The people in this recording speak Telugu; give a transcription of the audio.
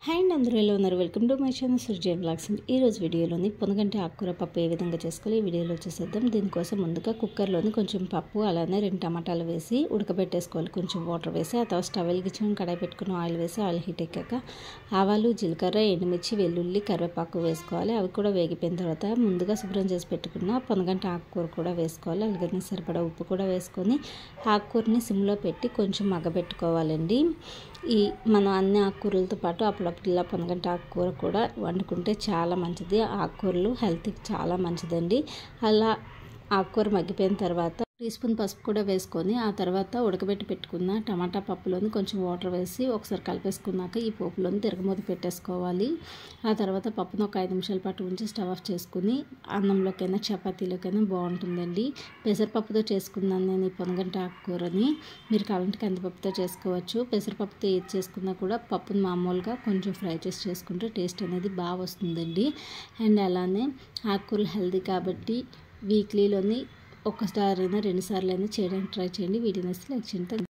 హాయ్ అండ్ అందరూ ఎలా ఉన్నారు welcome to my channel Surjay blogs and ఈ రోజు వీడియోలోని పొనగంటి ఆకుకూర పప్పు ఏ విధంగా చేసుకోవాలి ఈ వీడియోలో వచ్చేసేద్దాం దీనికోసం ముందుగా కుక్కర్లోని కొంచెం పప్పు అలానే రెండు టమాటాలు వేసి ఉడకబెట్టేసుకోవాలి కొంచెం వాటర్ వేసి ఆ తర్వాత స్టవ్ వెలిగించుకొని కడాయి పెట్టుకుని ఆయిల్ వేసి ఆయిల్ హీట్ ఎక్కాక ఆవాలు జీలకర్ర ఎండుమిర్చి వెల్లుల్లి కరివేపాకు వేసుకోవాలి అవి కూడా వేగిపోయిన తర్వాత ముందుగా శుభ్రం చేసి పెట్టుకున్న పొనగంటి ఆకుకూర కూడా వేసుకోవాలి అలాగే సరిపడా ఉప్పు కూడా వేసుకొని ఆకుకూరని సిమ్లో పెట్టి కొంచెం మగ్గబెట్టుకోవాలండి ఈ మనం అన్ని ఆకుకూరలతో పాటు అప్పుడప్పుడు ఇలా పొనగంటి ఆకుకూర కూడా వండుకుంటే చాలా మంచిది ఆకుకూరలు హెల్త్కి చాలా మంచిదండి అలా ఆకుకూర మగ్గిపోయిన తర్వాత టీ స్పూన్ పసుపు కూడా వేసుకొని ఆ తర్వాత ఉడకబెట్టి పెట్టుకున్న టమాటా పప్పులోని కొంచెం వాటర్ వేసి ఒకసారి కలిపేసుకున్నాక ఈ పోపులోని తిరగమూత పెట్టేసుకోవాలి ఆ తర్వాత పప్పును ఒక ఐదు నిమిషాల పాటు ఉంచి స్టవ్ ఆఫ్ చేసుకుని అన్నంలోకైనా చపాతీలోకైనా బాగుంటుందండి పెసరపప్పుతో చేసుకున్నాను నేను ఈ పొనగంట ఆకుకూరని మీరు కావాలంటే కందిపప్పుతో చేసుకోవచ్చు పెసరపప్పుతో ఏది చేసుకున్నా కూడా పప్పును మామూలుగా కొంచెం ఫ్రై చేసి చేసుకుంటే టేస్ట్ అనేది బాగా వస్తుందండి అండ్ అలానే ఆకుకూరలు హెల్దీ కాబట్టి వీక్లీలోని ఒకసారైనా రెండు సార్లు అయినా చేయడానికి ట్రై చేయండి వీడియో నచ్చితే లైక్ చేయండి